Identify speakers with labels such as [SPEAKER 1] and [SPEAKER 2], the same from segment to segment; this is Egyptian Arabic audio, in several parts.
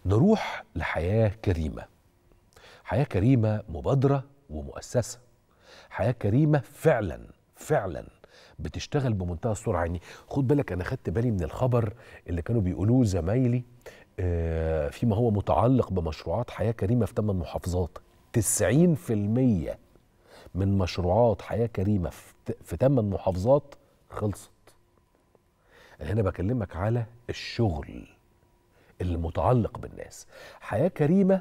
[SPEAKER 1] نروح لحياة كريمة حياة كريمة مبادرة ومؤسسة حياة كريمة فعلا فعلا بتشتغل بمنتهى السرعة يعني خد بالك أنا خدت بالي من الخبر اللي كانوا بيقولوه زمايلي آه، فيما هو متعلق بمشروعات حياة كريمة في ثمان محافظات 90% من مشروعات حياة كريمة في- في ثمان محافظات خلصت أنا هنا بكلمك على الشغل المتعلق بالناس حياة كريمة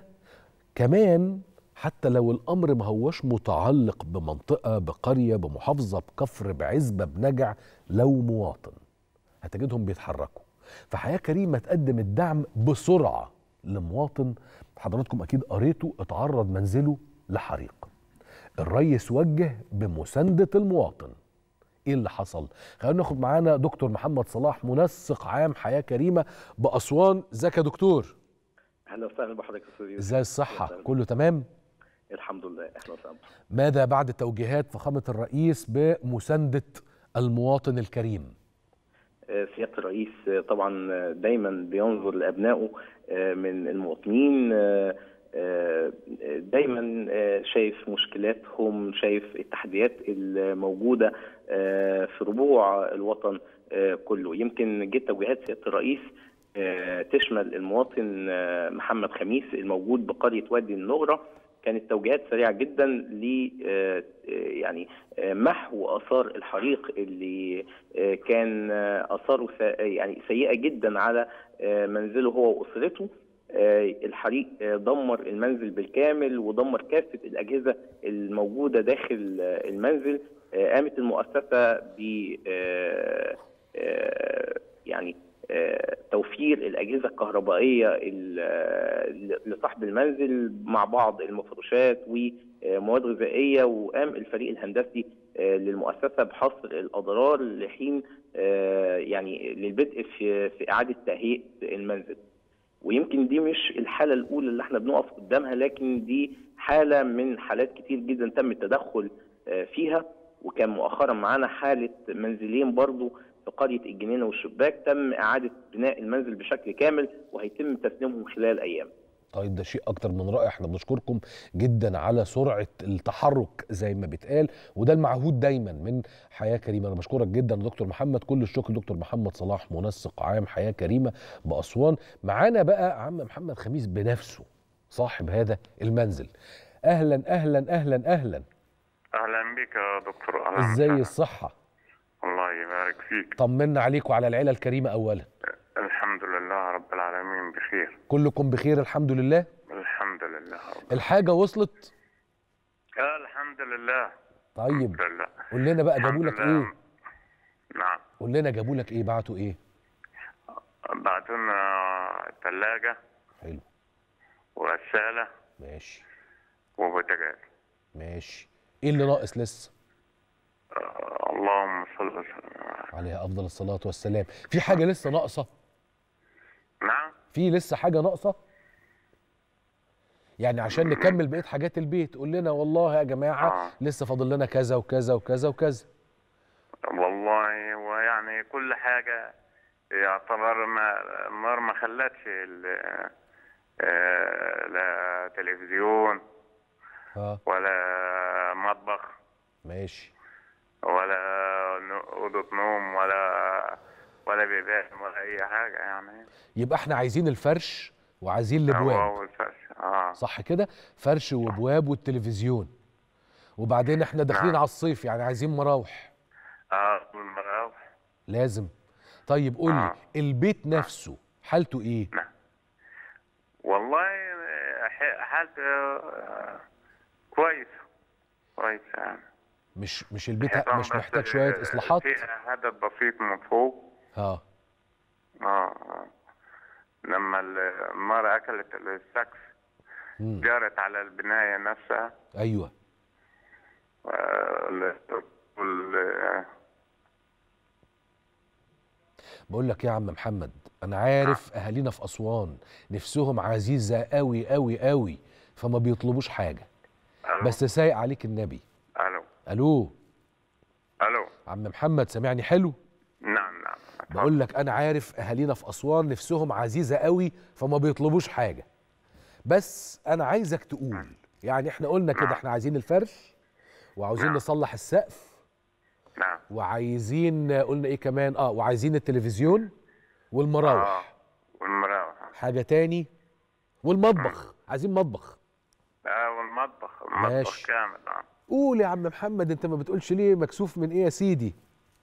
[SPEAKER 1] كمان حتى لو الأمر ما هوش متعلق بمنطقة بقرية بمحافظة بكفر بعزبة بنجع لو مواطن هتجدهم بيتحركوا فحياة كريمة تقدم الدعم بسرعة لمواطن حضراتكم أكيد قريتوا اتعرض منزله لحريق الريس وجه بمساندة المواطن ايه اللي حصل خلينا ناخد معانا دكتور محمد صلاح منسق عام حياة كريمة بأسوان ازيك يا دكتور
[SPEAKER 2] اهلا وسهلا بحضرتك يا استاذ يوسف
[SPEAKER 1] ازاي الصحة
[SPEAKER 2] أهلاً.
[SPEAKER 1] كله تمام
[SPEAKER 2] الحمد لله اهلا وسهلا بحضرتك.
[SPEAKER 1] ماذا بعد توجيهات فخامة الرئيس بمساندة المواطن الكريم
[SPEAKER 2] آه، سياده الرئيس آه، طبعا آه، دايما بينظر لابنائه آه، من المواطنين آه، آه، دايما آه، شايف مشكلاتهم شايف التحديات الموجوده آه، في ربوع الوطن آه، كله يمكن جت توجيهات سياده الرئيس آه، تشمل المواطن آه، محمد خميس الموجود بقريه وادي النغره كانت توجيهات سريعه جدا ل آه، آه، يعني آه، محو اثار الحريق اللي آه، كان آه، اثاره س- يعني سيئه جدا على آه، منزله هو واسرته آه، الحريق آه، دمر المنزل بالكامل ودمر كافه الاجهزه الموجوده داخل آه، المنزل آه، قامت المؤسسه ب آه، آه، يعني آه، توفير الاجهزه الكهربائيه ال- آه، لصاحب المنزل مع بعض المفروشات ومواد غذائيه وقام الفريق الهندسي آه، للمؤسسه بحصر الاضرار لحين آه، يعني للبدء في في اعاده تهيئه المنزل. ويمكن دي مش الحاله الاولى اللي احنا بنقف قدامها لكن دي حاله من حالات كتير جدا تم التدخل آه، فيها وكان مؤخرا معانا حاله منزلين برضو في قريه الجنينه والشباك تم اعاده بناء المنزل بشكل كامل وهيتم تسليمهم خلال ايام.
[SPEAKER 1] طيب ده شيء اكتر من رائع احنا بنشكركم جدا على سرعه التحرك زي ما بيتقال وده المعهود دايما من حياه كريمه انا بشكرك جدا يا دكتور محمد كل الشكر دكتور محمد صلاح منسق عام حياه كريمه باسوان معانا بقى عم محمد خميس بنفسه صاحب هذا المنزل اهلا اهلا اهلا اهلا
[SPEAKER 3] اهلا بك يا دكتور اهلا
[SPEAKER 1] ازاي
[SPEAKER 3] وسهلا.
[SPEAKER 1] الصحه
[SPEAKER 3] الله يبارك فيك
[SPEAKER 1] طمنا عليك وعلى العيله الكريمه اولا
[SPEAKER 3] الحمد لله رب العالمين بخير
[SPEAKER 1] كلكم بخير الحمد لله
[SPEAKER 3] الحمد لله رب
[SPEAKER 1] الحاجه وصلت
[SPEAKER 3] آه الحمد لله
[SPEAKER 1] طيب
[SPEAKER 3] الحمد لله
[SPEAKER 1] قول لنا بقى
[SPEAKER 3] الحمد
[SPEAKER 1] جابوا لك
[SPEAKER 3] لله.
[SPEAKER 1] ايه
[SPEAKER 3] نعم
[SPEAKER 1] قول لنا جابوا لك ايه بعتوا ايه
[SPEAKER 3] بعتنا ثلاجة
[SPEAKER 1] حلو
[SPEAKER 3] وغسالة
[SPEAKER 1] ماشي
[SPEAKER 3] وبوتاجاز
[SPEAKER 1] ماشي ايه اللي ناقص لسه
[SPEAKER 3] آه اللهم صل وسلم
[SPEAKER 1] عليها افضل الصلاه والسلام في حاجه لسه ناقصه
[SPEAKER 3] نعم
[SPEAKER 1] في لسه حاجه ناقصه يعني عشان نكمل بقيه حاجات البيت قول لنا والله يا جماعه
[SPEAKER 3] آه.
[SPEAKER 1] لسه فاضل لنا كذا وكذا وكذا وكذا
[SPEAKER 3] والله ويعني كل حاجة يعتبر ما النار ما خلتش ال- آه، لا تلفزيون
[SPEAKER 1] اه
[SPEAKER 3] ولا مطبخ
[SPEAKER 1] ماشي
[SPEAKER 3] ولا ن- أوضة نوم ولا ولا بيبان ولا أي حاجة يعني
[SPEAKER 1] يبقى احنا عايزين الفرش وعايزين
[SPEAKER 3] هو
[SPEAKER 1] الابواب
[SPEAKER 3] أول فرش اه
[SPEAKER 1] صح كده فرش وابواب والتلفزيون وبعدين احنا داخلين
[SPEAKER 3] نعم.
[SPEAKER 1] على الصيف يعني عايزين مراوح
[SPEAKER 3] اه والمراوح
[SPEAKER 1] لازم طيب قول لي
[SPEAKER 3] آه.
[SPEAKER 1] البيت نفسه حالته ايه
[SPEAKER 3] والله آه، ح- حالته آه، كويس كويس يعني
[SPEAKER 1] مش مش البيت
[SPEAKER 3] طبعاً
[SPEAKER 1] مش
[SPEAKER 3] بس
[SPEAKER 1] محتاج شويه
[SPEAKER 3] آه،
[SPEAKER 1] اصلاحات
[SPEAKER 3] فيها حدث بسيط من فوق
[SPEAKER 1] اه
[SPEAKER 3] اه آه. لما ال- النار أكلت السقف
[SPEAKER 1] مم.
[SPEAKER 3] جرت على البناية نفسها
[SPEAKER 1] ايوه
[SPEAKER 3] آه، ال- وال-
[SPEAKER 1] بقول لك يا عم محمد انا عارف اهالينا في اسوان نفسهم عزيزه قوي قوي قوي فما بيطلبوش حاجه
[SPEAKER 3] ألو
[SPEAKER 1] بس سايق عليك النبي
[SPEAKER 3] ألو
[SPEAKER 1] الو
[SPEAKER 3] ألو
[SPEAKER 1] عم محمد سامعني حلو
[SPEAKER 3] نعم نعم
[SPEAKER 1] بقول لك انا عارف اهالينا في اسوان نفسهم عزيزه قوي فما بيطلبوش حاجه بس انا عايزك تقول يعني احنا قلنا كده احنا عايزين الفرش وعاوزين
[SPEAKER 3] نعم.
[SPEAKER 1] نصلح السقف
[SPEAKER 3] نعم
[SPEAKER 1] وعايزين قلنا ايه كمان اه وعايزين التلفزيون والمراوح
[SPEAKER 3] اه والمراوح
[SPEAKER 1] حاجه تاني والمطبخ عايزين مطبخ
[SPEAKER 3] اه والمطبخ المطبخ
[SPEAKER 1] ماشي.
[SPEAKER 3] كامل اه
[SPEAKER 1] قول يا عم محمد انت ما بتقولش ليه مكسوف من ايه يا سيدي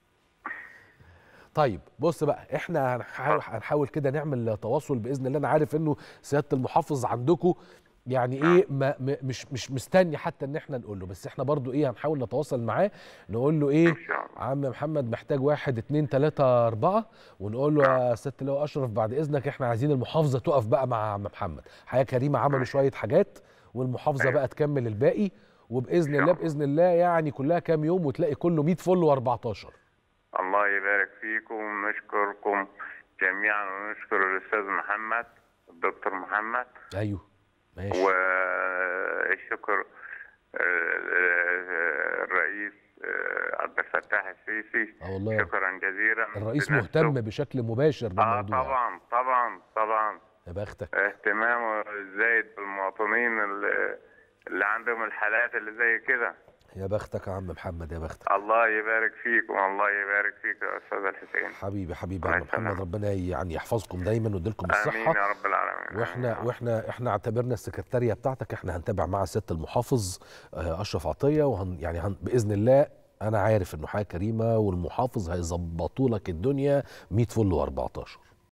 [SPEAKER 1] طيب بص بقى احنا هنحاول, هنحاول كده نعمل تواصل باذن الله انا عارف انه سياده المحافظ عندكم يعني ايه ما م- مش مش مستني حتى ان احنا نقول له بس احنا برضو ايه هنحاول نتواصل معاه نقول له ايه
[SPEAKER 3] ان شاء الله
[SPEAKER 1] عم محمد محتاج واحد اتنين تلاتة اربعة ونقول له يا سيادة اللواء اشرف بعد اذنك احنا عايزين المحافظة تقف بقى مع عم محمد حياة كريمة عملوا شوية حاجات والمحافظة
[SPEAKER 3] أيوة.
[SPEAKER 1] بقى تكمل الباقي وباذن
[SPEAKER 3] شاء
[SPEAKER 1] الله
[SPEAKER 3] الله.
[SPEAKER 1] باذن الله يعني كلها كام يوم وتلاقي كله 100 فل و14
[SPEAKER 3] الله يبارك فيكم ونشكركم جميعا ونشكر الاستاذ محمد الدكتور محمد
[SPEAKER 1] ايوه ماشي
[SPEAKER 3] والشكر آه، الرئيس آه، عبد الفتاح السيسي
[SPEAKER 1] اه والله
[SPEAKER 3] شكرا جزيلا
[SPEAKER 1] الرئيس
[SPEAKER 3] بنفسه.
[SPEAKER 1] مهتم بشكل مباشر
[SPEAKER 3] اه
[SPEAKER 1] بالموضوع
[SPEAKER 3] طبعا طبعا طبعا
[SPEAKER 1] يا بختك
[SPEAKER 3] اهتمامه زايد بالمواطنين اللي, اللي عندهم الحالات اللي زي كده
[SPEAKER 1] يا بختك يا عم محمد يا بختك
[SPEAKER 3] الله يبارك فيكم الله يبارك فيك يا استاذ الحسين
[SPEAKER 1] حبيبي حبيبي يا
[SPEAKER 3] مع
[SPEAKER 1] عم محمد
[SPEAKER 3] السلامة.
[SPEAKER 1] ربنا يعني يحفظكم دايما ويديلكم
[SPEAKER 3] امين
[SPEAKER 1] الصحة
[SPEAKER 3] يا رب العالمين
[SPEAKER 1] واحنا
[SPEAKER 3] آمين.
[SPEAKER 1] واحنا احنا اعتبرنا السكرتاريه بتاعتك احنا هنتابع مع سياده المحافظ آه، اشرف عطيه وهن يعني هن باذن الله انا عارف انه حاجه كريمه والمحافظ هيظبطوا لك الدنيا 100 فل و14